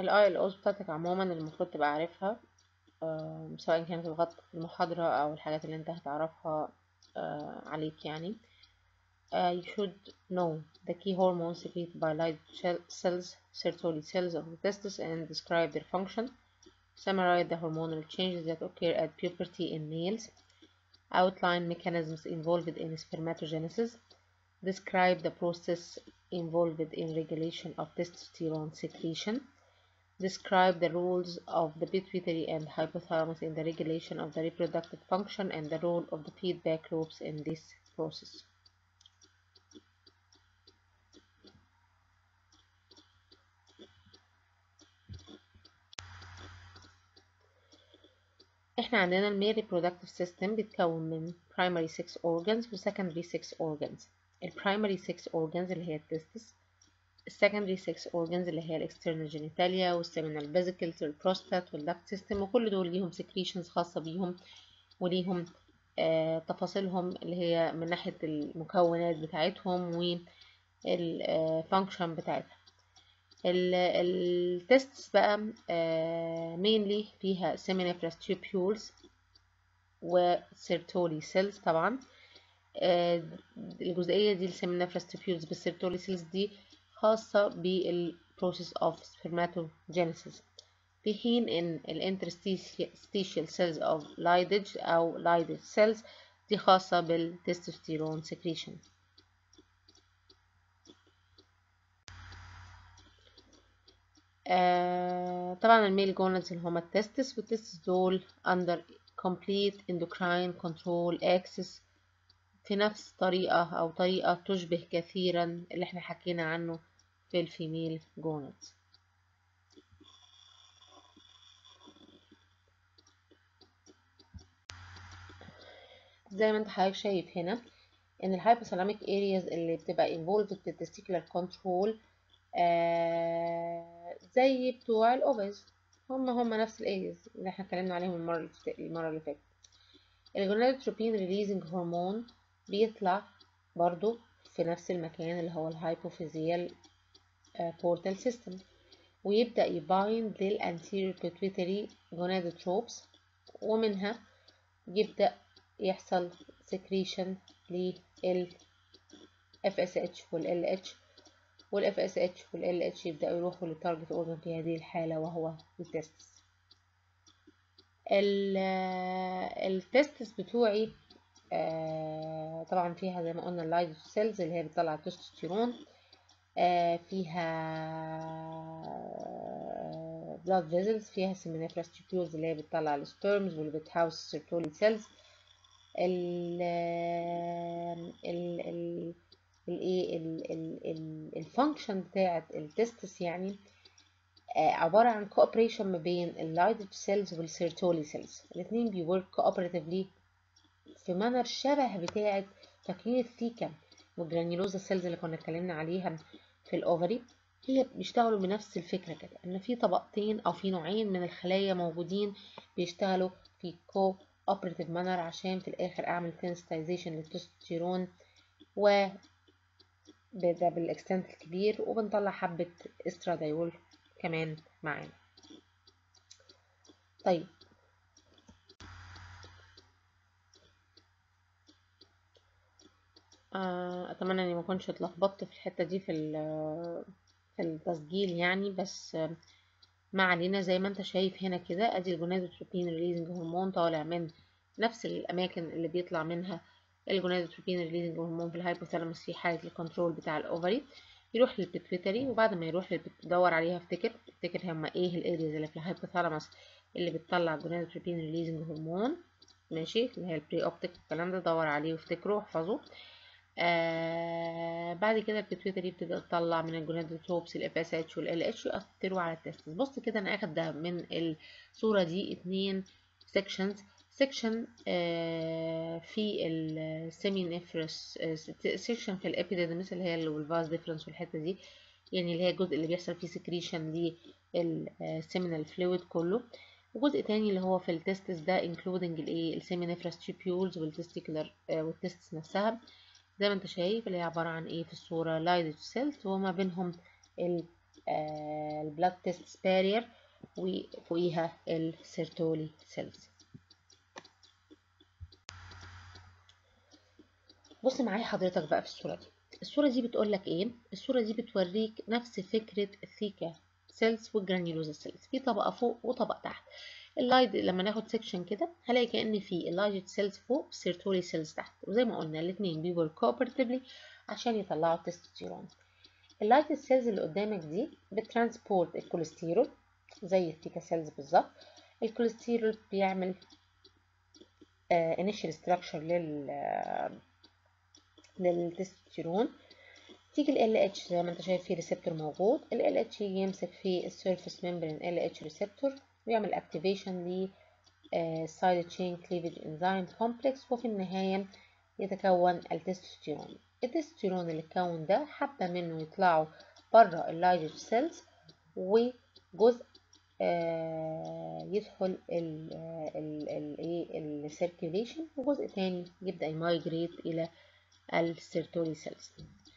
الاي ال اوز بتاعتك عموما المفروض تبقى عارفها آه، سواء كانت الغط في المحاضرة او الحاجات اللي انت هتعرفها آه، عليك يعني uh, you should know the key hormones secreted by light cells, Sertoli cells of the testis and describe their function. Summarize the hormonal changes that occur at puberty in males. Outline mechanisms involved in spermatogenesis. Describe the process involved in regulation of testosterone secretion. Describe the roles of the pituitary and hypothalamus in the regulation of the reproductive function and the role of the feedback loops in this process. احنا عندنا الميل reproductive system بيتكون من primary sex organs و secondary sex organs ال primary sex organs اللي هي التستس ال secondary sex organs اللي هي ال external genitalia وال seminal vesicles وال prostate وال duct system وكل دول ليهم secretions خاصة بيهم وليهم آه تفاصيلهم اللي هي من ناحية المكونات بتاعتهم وال آه function بتاعتها التستس بقى mainly فيها seminiferous tubules و Sertoli cells طبعا الجزئية دي السيمينيفرس tubules بالسيرتولي cells دي خاصة بال process of spermatogenesis في حين ان ال interstitial cells of Leydig أو Leydig cells دي خاصة بالتستوستيرون secretion آه طبعا الميل جونز اللي هما التستس والتستس دول under complete endocrine control axis في نفس طريقة أو طريقة تشبه كثيرا اللي احنا حكينا عنه في الفيميل جونز زي ما انت حضرتك شايف هنا ان الهايبوثالاميك ارياز اللي بتبقى involved في التستيكولار كنترول آه زي بتوع الاوفيز هم هم نفس الارياز اللي احنا اتكلمنا عليهم المره المره اللي فاتت الجونادوتروبين ريليزنج هرمون بيطلع برضو في نفس المكان اللي هو الهايبوفيزيال بورتال سيستم ويبدأ يبايند للانتيريور بيتويتري جونادوتروبس ومنها يبدأ يحصل سكريشن لل FSH وال LH وال FSH وال LH يبدأوا يروحوا للتارجت أورجن في هذه الحالة وهو التستس التستس بتوعي آه طبعا فيها زي ما قلنا اللايدو سيلز اللي هي بتطلع التستوستيرون آه فيها بلاد فيزلز فيها سيمينيفراس تيبيولز اللي هي بتطلع السبرمز واللي بتهاوس السيرتولي سيلز ال ال ال الايه الفانكشن بتاعه التستس يعني آه عباره عن كوبريشن ما بين اللايدج سيلز والسيرتولي سيلز الاثنين بيورك كوبراتيفلي في مانر شبه بتاعه تكوين الثيكا والجرانيولوزا سيلز اللي كنا اتكلمنا عليها في الاوفري هي بيشتغلوا بنفس الفكره كده ان في طبقتين او في نوعين من الخلايا موجودين بيشتغلوا في كو اوبراتيف مانر عشان في الاخر اعمل سنسيتايزيشن للتستوستيرون و ده بالاكستنت الكبير وبنطلع حبة استرادايول كمان معانا طيب اتمنى اني ما كنتش اتلخبطت في الحته دي في في التسجيل يعني بس ما علينا زي ما انت شايف هنا كده ادي الجونادوتروبين ريليزنج هرمون طالع من نفس الاماكن اللي بيطلع منها الجونادوتروبين ريليزنج هرمون في الهايبوثالاموس في حاله الكنترول بتاع الاوفري يروح للبيتويتري وبعد ما يروح تدور عليها افتكر افتكر هما ايه الارياز اللي في الهايبوثالاموس اللي بتطلع جونادوتروبين ريليزنج هرمون ماشي اللي هي البري اوبتيك الكلام ده دور عليه وافتكره واحفظه آه بعد كده البيتويتري بتبدأ تطلع من الجونادوتروبس الاف اس اتش والال اتش ويأثروا على التستس بص كده انا اخده من الصورة دي اتنين سيكشنز سيكشن آه في السيمينيفرس سيكشن في الابيديدمس اللي هي الفاز ديفرنس والحته دي يعني اللي هي الجزء اللي بيحصل فيه سكريشن للسيمينال فلويد كله وجزء تاني اللي هو في التستس ده انكلودنج الايه السيمينيفرس تيبيولز والتستيكولار آه والتستس نفسها زي ما انت شايف اللي هي عبارة عن ايه في الصورة لايدج سيلز وما بينهم البلاد تيست بارير وفوقيها السيرتولي سيلز بص معايا حضرتك بقى في الصورة دي الصورة دي بتقول لك ايه الصورة دي بتوريك نفس فكرة الثيكا سيلز والجرانيولوزا سيلز في طبقة فوق وطبقة تحت اللايد لما ناخد سيكشن كده هلاقي كأن في اللايد سيلز فوق والسيرتولي سيلز تحت وزي ما قلنا الاتنين بيبقوا كوبرتيفلي عشان يطلعوا التستوستيرون اللايت سيلز اللي قدامك دي بترانسبورت الكوليسترول زي الثيكا سيلز بالظبط الكوليسترول بيعمل انيشال ستراكشر لل للتستوستيرون تيجي ال LH زي ما انت شايف فيه ريسبتور موجود ال LH يجي يمسك في السيرفيس ممبرين LH ريسبتور ويعمل اكتيفيشن ل سايد تشين كليفج انزيم كومبلكس وفي النهاية يتكون التستوستيرون التستوستيرون اللي اتكون ده حبة منه يطلعوا بره اللايجج سيلز وجزء آه يدخل السيركيوليشن وجزء تاني يبدأ يمايجريت إلى السيرتولي سيلز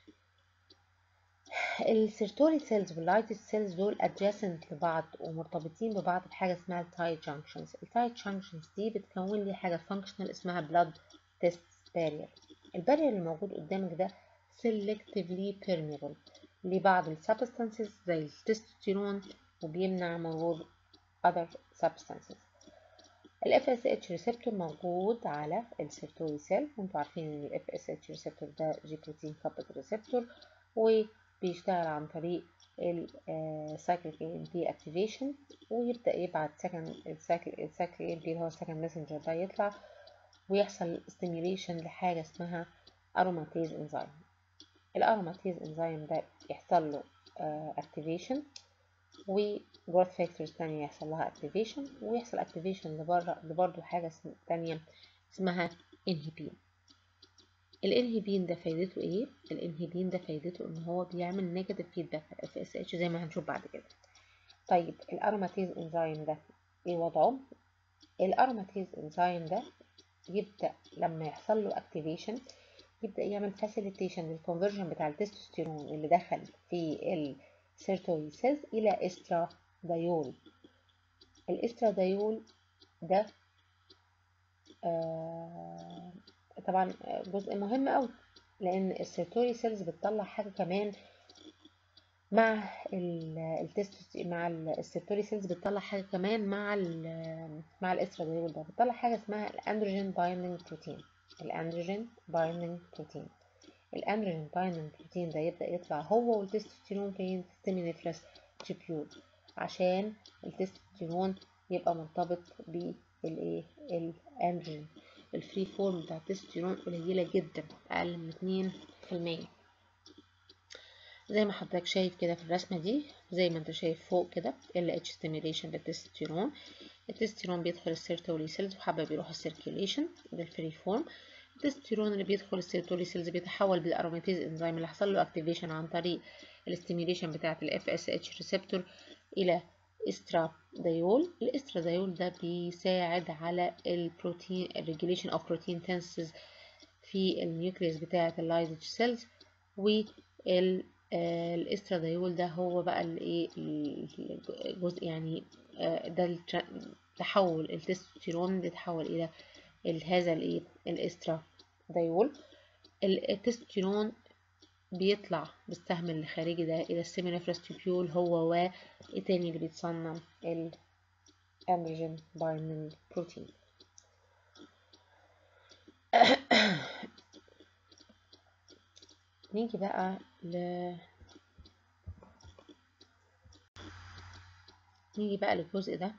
السيرتولي سيلز واللايتد سيلز دول adjacent لبعض ومرتبطين ببعض بحاجة اسمها التايت جانكشنز التايت جانكشنز دي بتكون لي حاجة فانكشنال اسمها بلاد تيست بارير البارير اللي موجود قدامك ده selectively permeable لبعض السبستانسز زي التستوستيرون وبيمنع مرور other substances ال FSH ريسبتور موجود على السيرتولي سيل وانتوا عارفين ان ال FSH ريسبتور ده جي بروتين كابل ريسبتور وبيشتغل عن طريق السايكليك اي ام بي اكتيفيشن ويبدا يبعت سكند السايكليك السايكليك اي ام بي اللي هو السكند ماسنجر ده يطلع ويحصل ستيميوليشن لحاجه اسمها اروماتيز انزيم الاروماتيز انزيم ده يحصل له اكتيفيشن وجروث فاكتورز تانية يحصل لها اكتيفيشن ويحصل اكتيفيشن لبره لبرضه حاجة تانية اسمها انهبين الانهبين ده فايدته ايه الانهبين ده فايدته ان هو بيعمل نيجاتيف فيدباك على اف اس اتش زي ما هنشوف بعد كده طيب الاروماتيز انزيم ده ايه وضعه الاروماتيز انزيم ده يبدا لما يحصل له اكتيفيشن يبدا يعمل فاسيليتيشن للكونفرجن بتاع التستوستيرون اللي دخل في السيرتولي سيلز الى استرادايول الاسترادايول ده آه طبعا جزء مهم قوي لان السيرتولي سيلز بتطلع حاجه كمان مع التست مع السيرتولي سيلز بتطلع حاجه كمان مع ال مع الاستراديول ده بتطلع حاجه اسمها الاندروجين بايندينج بروتين الاندروجين بايندينج بروتين الاندروجين بايندينج بروتين ده يبدا يطلع هو والتستوستيرون فين في السيمينيفرس تيبيول عشان التستوستيرون يبقى مرتبط بالايه الاندروجين الفري فورم بتاع التستوستيرون قليله جدا اقل من اتنين في المية زي ما حضرتك شايف كده في الرسمة دي زي ما انت شايف فوق كده LH stimulation للتستوستيرون التستوستيرون بيدخل السيرتولي سيلز وحابة بيروح السيركيوليشن ده الفري فورم التستوستيرون اللي بيدخل السيرتولي سيلز بيتحول بالاروماتيز انزيم اللي حصل له اكتيفيشن عن طريق الاستيميوليشن بتاعة ال FSH ريسبتور الى استرادايول الاسترادايول ده بيساعد على البروتين الريجوليشن اوف بروتين تنسز في النيوكليوس بتاعة اللايزج سيلز وال الاسترادايول ده هو بقى الايه الجزء يعني ده تحول التستوستيرون بيتحول الى هذا الايه الاسترادايول التستوستيرون بيطلع بالسهم اللي خارجي ده الى السيمينيفرس تيبيول هو و التاني اللي بيتصنع الاندروجين بايندينج بروتين نيجي بقى ل نيجي بقى للجزء ده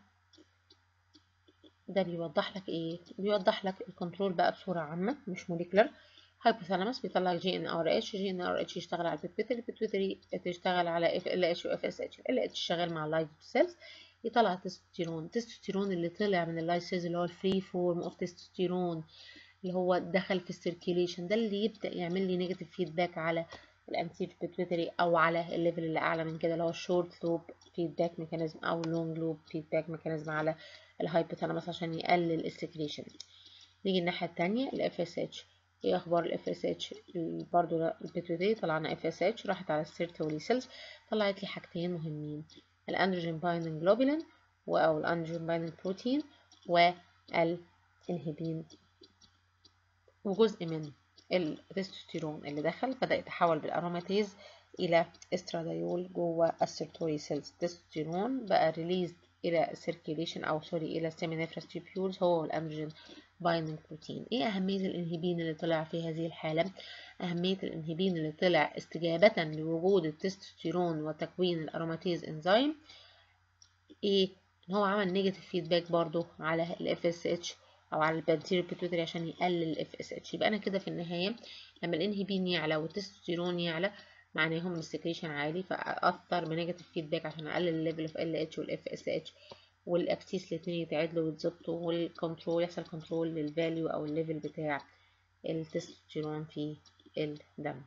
ده بيوضح لك ايه بيوضح لك الكنترول بقى بصورة عامة مش موليكولر هايبوثالاموس بيطلع جي ان ار اتش جي ان ار اتش يشتغل على البيتويتري البيتويتري تشتغل على اف ال اتش واف اس اتش ال اتش شغال مع اللايف سيلز يطلع تستوستيرون التستوستيرون اللي طلع من اللايف سيلز اللي هو الفري فورم اوف تستوستيرون اللي هو دخل في السيركيليشن ده اللي يبدا يعمل لي نيجاتيف فيدباك على الانتير بيتويتري او على الليفل اللي اعلى من كده اللي هو الشورت لوب فيدباك ميكانيزم او لونج لوب فيدباك ميكانيزم على الهايبوثالاموس عشان يقلل السكريشن نيجي الناحيه الثانيه الاف اس اتش ايه اخبار الاف اس اتش برضو البيتويتري طلعنا اف اس اتش راحت على السيرتولي سيلز طلعت لي حاجتين مهمين الاندروجين بايندنج جلوبولين او الاندروجين بايندنج بروتين والانهبين وجزء من التستوستيرون اللي دخل بدأ يتحول بالاروماتيز الى استراديول جوه السيرتوري سيلز التستوستيرون بقى ريليزد الى السيركيليشن او سوري الى السيمينيفرس تيبيولز هو والاندروجين بايندنج بروتين ايه اهميه الانهبين اللي طلع في هذه الحاله اهميه الانهبين اللي طلع استجابه لوجود التستوستيرون وتكوين الاروماتيز انزيم ايه ان هو عمل نيجاتيف فيدباك برضو على الاف اس اتش او على البانتيريور بيتوتري عشان يقلل الاف اس اتش يبقى انا كده في النهايه لما الانهبين يعلى والتستوستيرون يعلى معناهم السكريشن عالي فاثر بنيجاتيف فيدباك عشان اقلل الليفل اوف ال اتش والاف اس اتش والاكسيس الاتنين يتعادلوا ويتظبطوا والكنترول يحصل كنترول للفاليو او الليفل بتاع التستوستيرون في الدم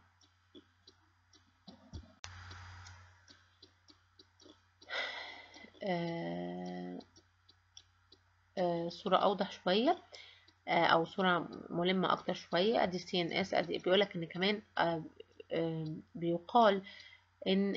آه آه صورة أوضح شوية آه أو صورة ملمة أكتر شوية أدي السي إن إس أدي بيقولك إن كمان بيقال إن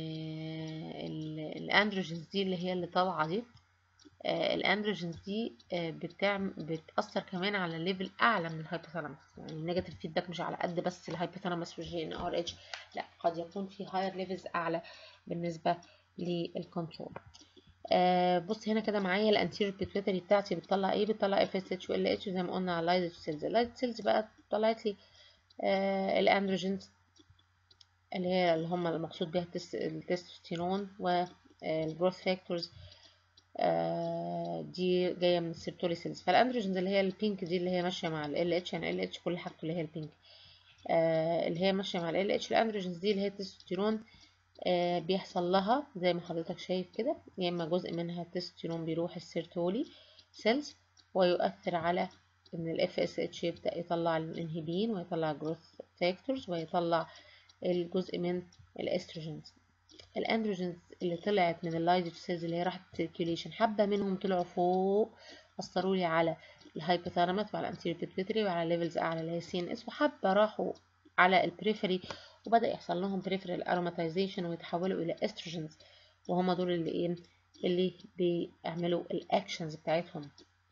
الأندروجينز دي اللي هي اللي طالعة دي الاندروجينز دي بتعمل بتأثر كمان على ليفل أعلى من الهايبوثالاموس يعني النيجاتيف فيدباك مش على قد بس الهايبوثالاموس والجي ان ار اتش لا قد يكون في هاير ليفلز أعلى بالنسبة للكنترول آه بص هنا كده معايا الانتيريور بيتويتري بتاعتي بتطلع ايه بتطلع اف اس اتش وال اتش زي ما قلنا على اللايزج سيلز اللايزج سيلز بقى طلعت لي آه الاندروجينز اللي هي اللي هم المقصود بها التستوستيرون والجروث فاكتورز آه دي جايه من السيرتولي سيلز فالاندروجينز اللي هي البينك دي اللي هي ماشيه مع ال اتش يعني ال اتش كل حاجته اللي هي البينك آه اللي هي ماشيه مع ال اتش الاندروجينز دي اللي هي التستوستيرون آه بيحصل لها زي ما حضرتك شايف كده يا اما جزء منها التستوستيرون بيروح السيرتولي سيلز ويؤثر على ان الاف اس اتش يبدا يطلع الانهبين ويطلع جروث فاكتورز ويطلع الجزء من الاستروجينز الاندروجينز اللي طلعت من اللايزج سيلز اللي هي راحت سيركيوليشن حبه منهم طلعوا فوق اثروا لي على الهايبوثالاموس وعلى الانتيريور بيتويتري وعلى ليفلز اعلى اللي هي سي ان اس وحبه راحوا على البريفري وبدا يحصل لهم بريفرال اروماتيزيشن ويتحولوا الى استروجينز وهم دول اللي ايه اللي بيعملوا الاكشنز بتاعتهم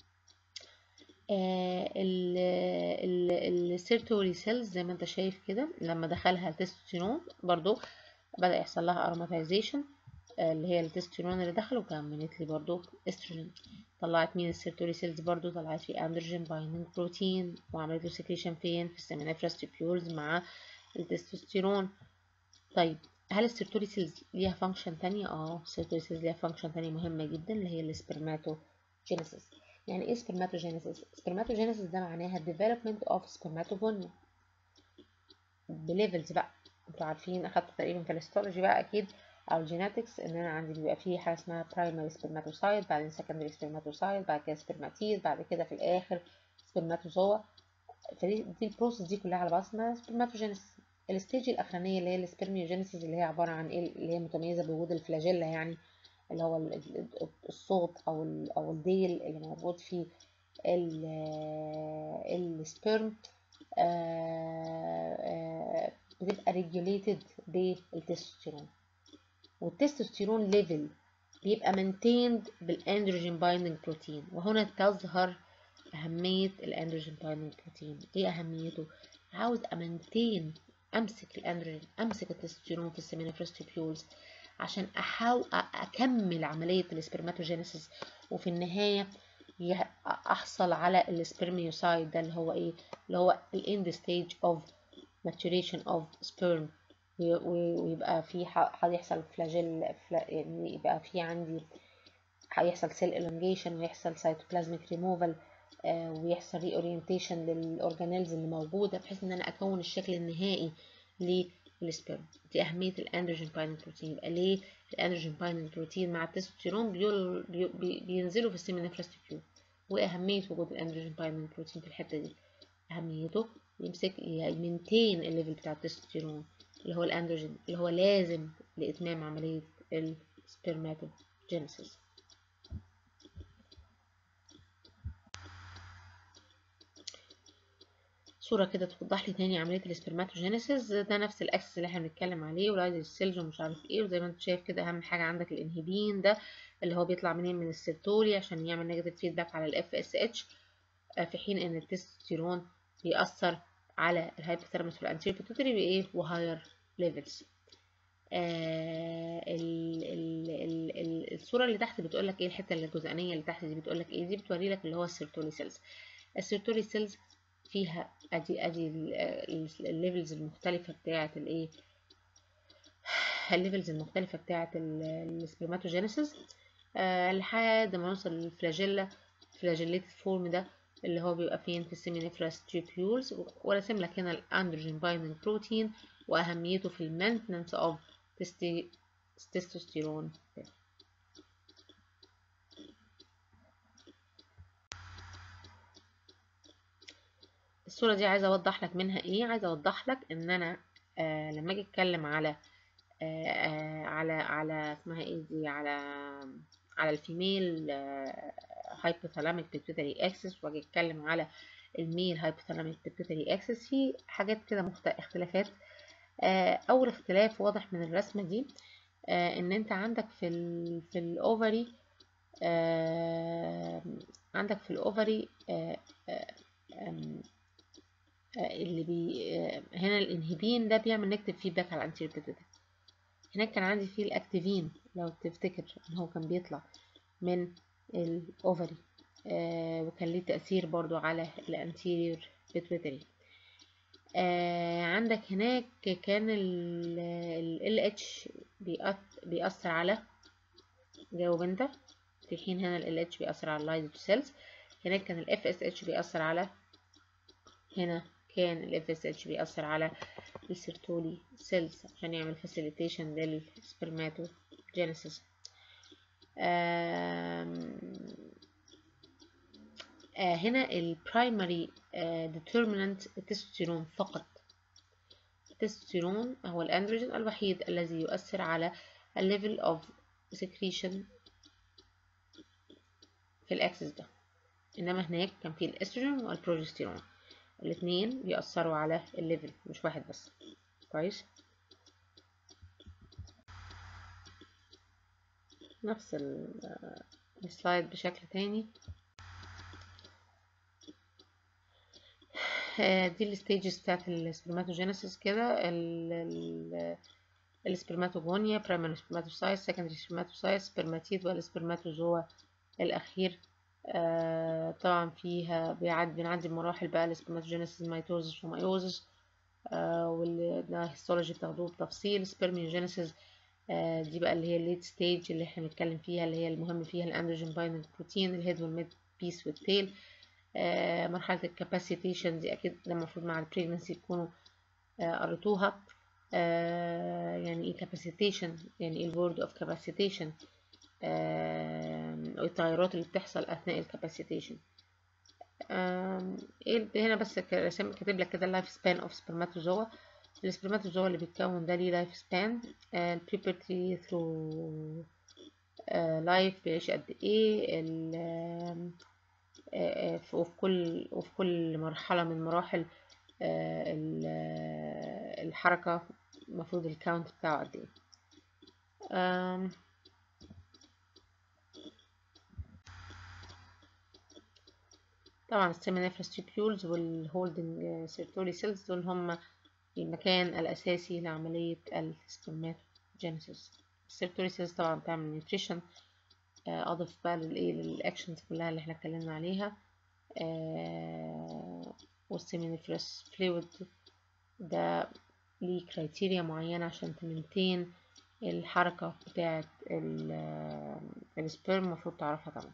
آه السيرتوري سيلز زي ما انت شايف كده لما دخلها التستوستيرون برضو بدأ يحصل لها اروماتيزيشن آه اللي هي التستوستيرون اللي دخل وكملت لي برضو استروجين طلعت مين السيرتوري سيلز برضو طلعت في اندروجين بايندنج بروتين وعملت له سكريشن فين في السيمينيفرس تيبيولز مع التستوستيرون طيب هل السيرتوري سيلز ليها فانكشن تانية اه السيرتوري سيلز ليها فانكشن تانية مهمة جدا اللي هي السبرماتوجينيسيس يعني ايه سبرماتوجينيسيس سبرماتوجينيسيس ده معناها development of spermatogonia بليفلز بقى انتوا عارفين اخدتوا تقريبا في الهيستولوجي بقى اكيد او الجينetics ان انا عندي بيبقى فيه حاجه اسمها primary spermatocyte بعدين secondary spermatocyte بعد كده سبرماتيد بعد كده في الاخر سبرماتوزوا فدي دي البروسيس دي كلها على بعض اسمها سبرماتوجينيسيس الستيج الاخرانيه اللي هي السبرميوجينيسيس اللي هي عباره عن ايه اللي هي متميزه بوجود الفلاجيلا يعني اللي هو الصوت او او الديل اللي موجود في السبرم بتبقى ريجوليتد بالتستوستيرون والتستوستيرون ليفل بيبقى maintained بالاندروجين بايندنج بروتين وهنا تظهر أهمية الاندروجين بايندنج بروتين ايه أهميته عاوز امنتين امسك الاندروجين امسك التستوستيرون في السيمينيفرس تيبيولز عشان احاول اكمل عمليه السبرماتوجينيسيس وفي النهايه احصل على السبرميوسايد ده اللي هو ايه اللي هو الاند ستيج اوف maturation of sperm ويبقى في هيحصل فلاجيل يعني يبقى في عندي هيحصل سيل elongation ويحصل cytoplasmic removal ويحصل ري اورينتيشن للاورجانيلز اللي موجوده بحيث ان انا اكون الشكل النهائي للسبرم دي اهميه الاندروجين بايندنج بروتين يبقى ليه الاندروجين بايندنج بروتين مع التستوستيرون بي بينزلوا في السيمينيفرس تيبيول واهميه وجود الاندروجين بايندنج بروتين في الحته دي اهميته يمسك يمنتين الليفل بتاع التستوستيرون اللي هو الاندروجين اللي هو لازم لاتمام عمليه السبرماتوجينيسيس صورة كده توضح لي تاني عملية السبرماتوجينيسيس ده نفس الاكسس اللي احنا بنتكلم عليه ولايز السيلز ومش عارف ايه وزي ما انت شايف كده اهم حاجة عندك الانهبين ده اللي هو بيطلع منين من السيرتولي عشان يعمل نيجاتيف فيدباك على الاف اس اتش في حين ان التستوستيرون بيأثر على الهايبوثالاموس والانتيريور بيتوتري بايه وهاير ليفلز آه ال ال ال ال الصورة اللي تحت بتقول لك ايه الحتة الجزئانية اللي تحت دي بتقول لك ايه دي بتوري لك اللي هو السيرتولي سيلز السيرتولي سيلز فيها ادي ادي الليفلز المختلفة بتاعة الايه الليفلز المختلفة بتاعة السبرماتوجينيسيس آه لحد ما نوصل للفلاجيلا فلاجيليتد فورم ده اللي هو بيبقى فين في السيمينيفراس تيوبيولز وراسم لك هنا الاندروجين بايندنج بروتين واهميته في المينتنس اوف تستوستيرون الصورة دي عايزة اوضح لك منها ايه عايزة اوضح لك ان انا آه لما اجي اتكلم على آه آه على على اسمها ايه دي على على الفيميل هايبوثالاميك بيتوتري اكسس واجي اتكلم على الميل هايبوثالاميك بيتوتري اكسس في حاجات كده مخت... اختلافات آه اول اختلاف واضح من الرسمه دي آه ان انت عندك في ال في الاوفري آه عندك في الاوفري اللي بي هنا الانهبين ده بيعمل نكتب فيدباك على الانتيريور بيتوتري هناك كان عندي فيه الاكتيفين لو تفتكر ان هو كان بيطلع من الاوفري آه وكان ليه تأثير برضو على الانتيريور بيتويتري آه عندك هناك كان ال LH بيأثر على جاوب انت في حين هنا ال LH بيأثر على اللايزج سيلز هناك كان ال FSH بيأثر على هنا كان ال FSH بيأثر على السيرتولي سيلز عشان يعمل فاسيليتيشن للسبرماتوجينيسيس هنا البرايمري ديترمينانت التستوستيرون فقط التستوستيرون هو الاندروجين الوحيد الذي يؤثر على الليفل اوف سكريشن في الاكسس ده انما هناك كان في الاستروجين والبروجستيرون الاثنين بيأثروا على الليفل مش واحد بس كويس نفس السلايد بشكل تاني دي الستيجز بتاعت السبرماتوجينيسيس كده السبرماتوجونيا برايمري سبرماتوسايت سكندري سبرماتوسايت سبرماتيد والسبرماتوزوا الاخير آه طبعا فيها بيعدي بنعدي بمراحل بقى السبرماتوجينيسيس ميتوزس وميوزس آه وده هيستولوجي بتاخدوه بتفصيل سبرميوجينيسيس آه دي بقى اللي هي الليت ستيج اللي احنا بنتكلم فيها اللي هي المهم فيها الاندروجين بايندنج بروتين الهيد والميد بيس والتيل آه مرحلة الكاباسيتيشن دي أكيد ده المفروض مع البريجنسي تكونوا آه قريتوها آه يعني ايه كاباسيتيشن يعني ايه الورد اوف كاباسيتيشن والتغيرات اللي بتحصل أثناء الكاباسيتيشن هنا بس كاتب لك كده اللايف سبان اوف سبرماتوزوا السبرماتوزوا اللي بيتكون ده ليه لايف سبان البيبرتي ثرو لايف بيعيش قد ايه وفي كل وفي كل مرحلة من مراحل الحركة المفروض الكاونت بتاعه قد ايه طبعا السيمينيفرس تيبيولز والهولدنج سيرتولي سيلز دول هم المكان الأساسي لعملية السبرماتوجينيسيس السيرتولي سيلز طبعا بتعمل نيوتريشن اضف بقى للايه للاكشنز كلها اللي احنا اتكلمنا عليها آه والسيمينيفرس فلويد ده ليه كرايتيريا معينة عشان تمنتين الحركة بتاعة السبرم المفروض تعرفها طبعا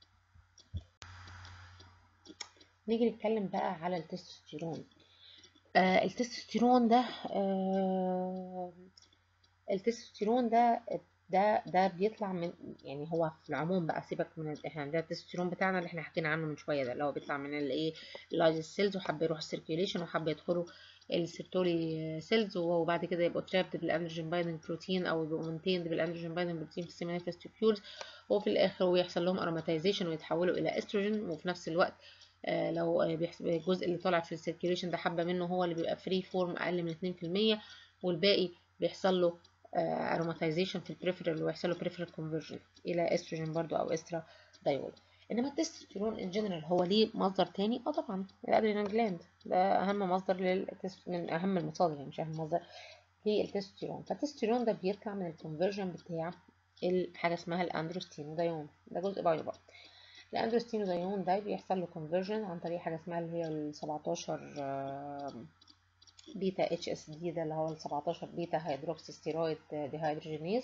نيجي نتكلم بقى على التستوستيرون آه التستوستيرون ده آه التستوستيرون ده ده ده بيطلع من يعني هو في العموم بقى سيبك من احنا عندنا التستوستيرون بتاعنا اللي احنا حكينا عنه من شويه ده اللي هو بيطلع من الايه اللايز سيلز وحب يروح السيركيوليشن وحب يدخلوا السيرتولي سيلز وبعد كده يبقوا ترابد بالاندروجين بايندنج بروتين او يبقوا مونتيند بالاندروجين بايندنج بروتين في السيمينيفرس تيبيولز وفي الاخر ويحصل لهم اروماتيزيشن ويتحولوا الى استروجين وفي نفس الوقت آه لو الجزء اللي طالع في السيركيوليشن ده حبه منه هو اللي بيبقى فري فورم اقل من 2% والباقي بيحصل له اروماتيزيشن في البريفرال ويحصل له بريفرال كونفرجن الى استروجين برضو او استرا دايول انما التستوستيرون ان جنرال هو ليه مصدر تاني اه طبعا الادرينال جلاند ده اهم مصدر للتست من اهم المصادر يعني مش اهم مصدر للتستوستيرون فالتستوستيرون ده بيطلع من الكونفرجن بتاع حاجه اسمها الاندروستينودايون ده جزء بايو بقى الاندروستينودايون ده بيحصل له كونفرجن عن طريق حاجه اسمها اللي هي ال 17 بيتا اتش اس دي ده اللي هو ال 17 بيتا هيدروكسي ستيرويد ديهيدروجينيز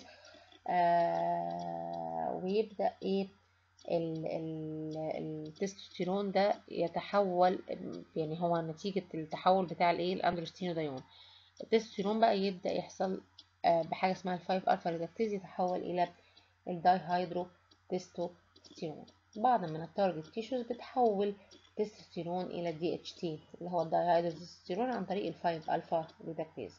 آه ويبدا ايه التستوستيرون ده يتحول يعني هو نتيجة التحول بتاع الايه الاندروستينودايون التستوستيرون بقى يبدأ يحصل بحاجة اسمها الفايف الفا ريدكتيز يتحول الى الدايهيدرو تستوستيرون بعض من التارجت تيشوز بتحول التستوستيرون الى دي اتش تي اللي هو الدايهيدرو تستوستيرون عن طريق الفايف الفا ريدكتيز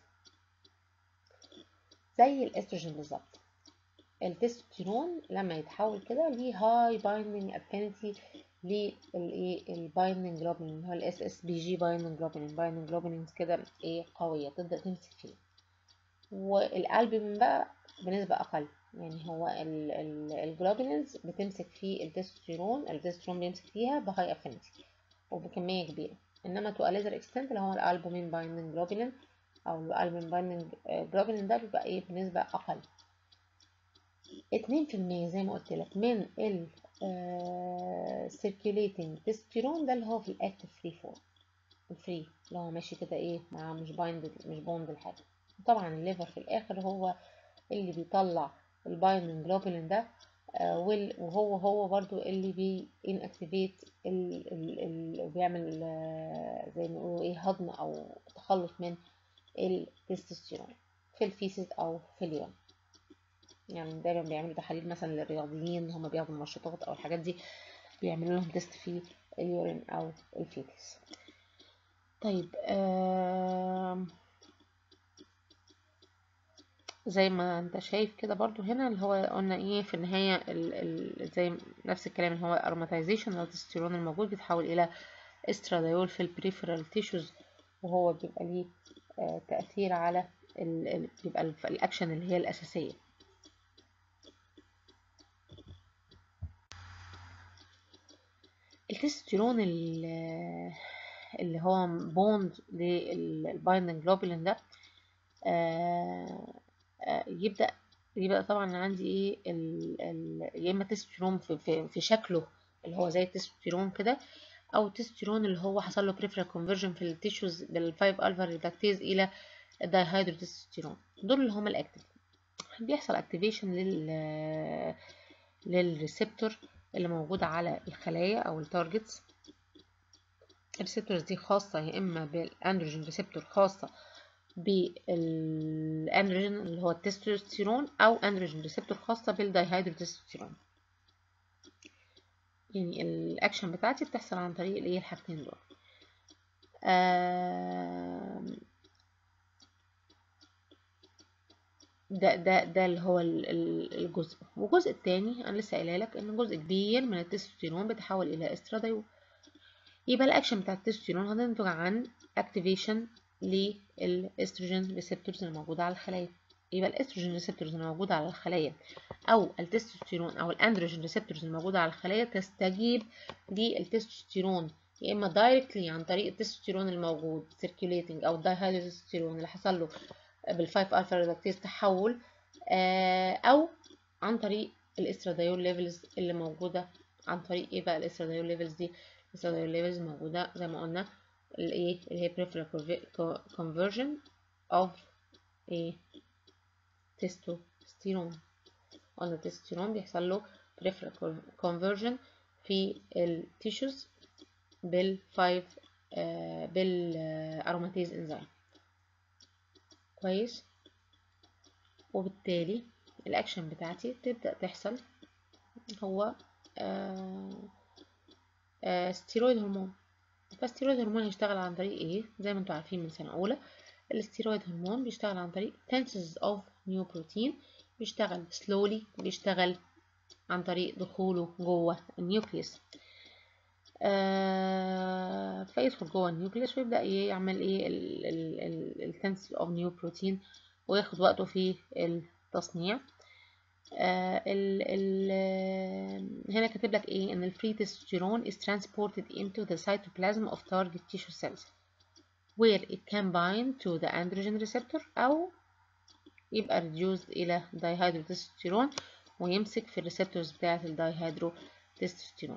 زي الاستروجين بالظبط التستوستيرون لما يتحول كده ليه هاي بايندينج افينيتي للايه البايندينج جلوبولين اللي هو الاس اس بي جي بايندينج جلوبولين بايندينج جلوبولين كده ايه قويه تبدا تمسك فيه والالبومين بقى بنسبه اقل يعني هو الجلوبولينز بتمسك فيه التستوستيرون التستوستيرون بيمسك فيها بهاي افينيتي وبكميه كبيره انما تو ليزر اكستنت اللي هو الالبومين بايندينج جلوبولين او الالبومين بايندينج جلوبولين ده بيبقى ايه بنسبه اقل اتنين في المية زي ما قلت لك من ال circulating testosterone ده اللي هو في الاكتف فري فورم الفري اللي هو ماشي كده ايه مع مش بايند مش بوند لحاجة طبعا الليفر في الاخر هو اللي بيطلع البايندنج جلوبولين ده آه وهو هو برضو اللي بي inactivate ال ال ال بيعمل آه زي ما نقولوا ايه هضم او تخلص من التستوستيرون في الفيسز او في اليوم يعني دايما بيعملوا تحاليل مثلا للرياضيين هم بياخدوا منشطات او الحاجات دي بيعملوا لهم تيست في اليورين او الفيتس طيب آه زي ما انت شايف كده برضو هنا اللي هو قلنا ايه في النهاية ال ال زي نفس الكلام اللي هو اروماتيزيشن التستيرون الموجود بيتحول الى استراديول في البريفرال تيشوز وهو بيبقى ليه آه تأثير على ال ال بيبقى الاكشن اللي هي الاساسية التستيرون اللي هو بوند للبايندنج جلوبولين ده آه آه يبدا يبقى طبعا عندي ايه ال ال يا اما تستيرون في, في, في شكله اللي هو زي التستيرون كده او تستيرون اللي هو حصل له بريفرال كونفرجن في التيشوز بالفايف الفا ريدكتيز الى الدايهيدرو تستيرون دول اللي هم الاكتيف بيحصل اكتيفيشن لل للريسبتور اللي موجودة على الخلايا أو التارجتس الريسبتورز دي خاصة يا إما بالأندروجين ريسبتور خاصة بالأندروجين اللي هو التستوستيرون أو أندروجين ريسبتور خاصة بالدايهيدرو تستوستيرون يعني الأكشن بتاعتي بتحصل عن طريق الإيه الحاجتين دول ده ده ده اللي هو الجزء والجزء التاني انا لسه قايله لك ان جزء كبير من التستوستيرون بيتحول الى استراديول يبقى الاكشن بتاع التستوستيرون هتنتج عن اكتيفيشن للاستروجين ريسبتورز الموجوده على الخلايا يبقى الاستروجين ريسبتورز الموجوده على الخلايا او التستوستيرون او الاندروجين ريسبتورز الموجوده على الخلايا تستجيب للتستوستيرون يا اما دايركتلي عن طريق التستوستيرون الموجود سيركيوليتنج او الدايهيدروتستيرون اللي حصل له بالفايف الفا ريدكتيز تحول او عن طريق الاستراديول ليفلز اللي موجوده عن طريق ايه بقى الاستراديول ليفلز دي الاستراديول ليفلز موجوده زي ما قلنا الايه اللي هي peripheral conversion of ايه تستوستيرون قلنا التستوستيرون بيحصل له peripheral conversion في التيشوز بالفايف آه بالاروماتيز انزيم كويس وبالتالي الاكشن بتاعتي تبدأ تحصل هو آه آه ستيرويد هرمون فالستيرويد هرمون هيشتغل عن طريق ايه زي ما انتم عارفين من سنة اولى الستيرويد هرمون بيشتغل عن طريق tenses of new protein بيشتغل slowly بيشتغل عن طريق دخوله جوه النيوكليوس آه فيدخل جوه النيوكليس ويبدأ يعمل ايه السنس اوف نيو بروتين وياخد وقته في التصنيع آه ال ال هنا كاتب لك ايه ان الفري تستوستيرون is transported into the cytoplasm of target tissue cells where it can bind to the androgen receptor او يبقى reduced الى دايهيدروتستوستيرون ويمسك في الريسبتورز بتاعة الدايهيدروتستوستيرون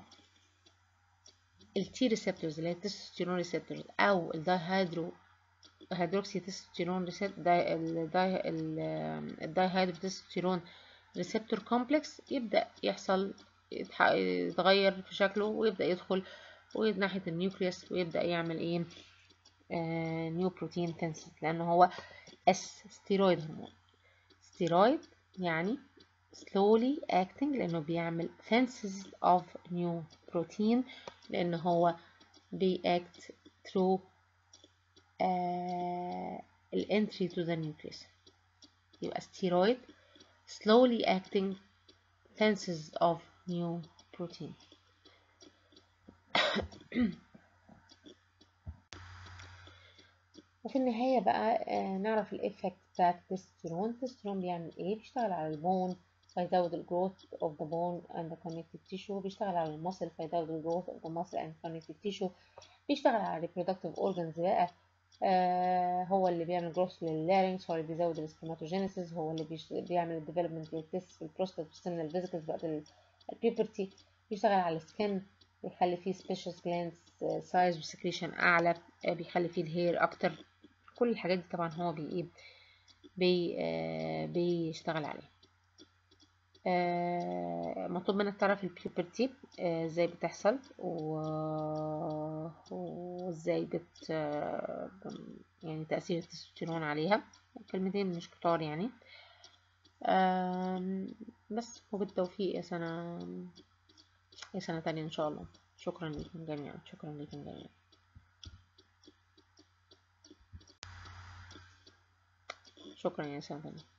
التي ريسبتورز اللي هي التستوستيرون ريسبتورز او الدايهيدرو هيدروكسي تستوستيرون ريسبتور الدايهيدروتستوستيرون ريسبتور كومبلكس يبدأ يحصل يتغير في شكله ويبدأ يدخل ناحية النيوكليوس ويبدأ يعمل ايه آه نيو بروتين تنسل لأنه هو اس ستيرويد هرمون ستيرويد يعني slowly acting لأنه بيعمل synthesis of new protein لأنه هو بيأكت through uh, entry to the nucleus يبقى steroid slowly acting synthesis of new protein وفي النهاية بقى آه نعرف الإفكت بتاعت التستيرون التستيرون بيعمل إيه بيشتغل على البون فيزود ال growth of the bone and the connective tissue بيشتغل على المصل فيزود ال growth of the muscle and connective tissue بيشتغل على reproductive organs بقى آه هو اللي بيعمل growth لللارynx هو اللي بيزود السكيماتوجينيسيس هو اللي بيعمل الديفلوبمنت للتست في البروستات والسيمنال فيزيكلز وقت البيبرتي بيشتغل على السكن بيخلي فيه سبيشال جلاندز سايز وسكريشن اعلى آه بيخلي فيه الهير اكتر كل الحاجات دي طبعا هو بي بي آه بيشتغل عليها آه مطلوب منك تعرف البيوبرتي ازاي آه بتحصل وازاي بت آه يعني تأثير التستوستيرون عليها كلمتين مش كتار يعني بس وبالتوفيق يا سنة يا سنة تانية إن شاء الله شكرا لكم جميعا شكرا لكم جميعا شكرا يا سنة تانية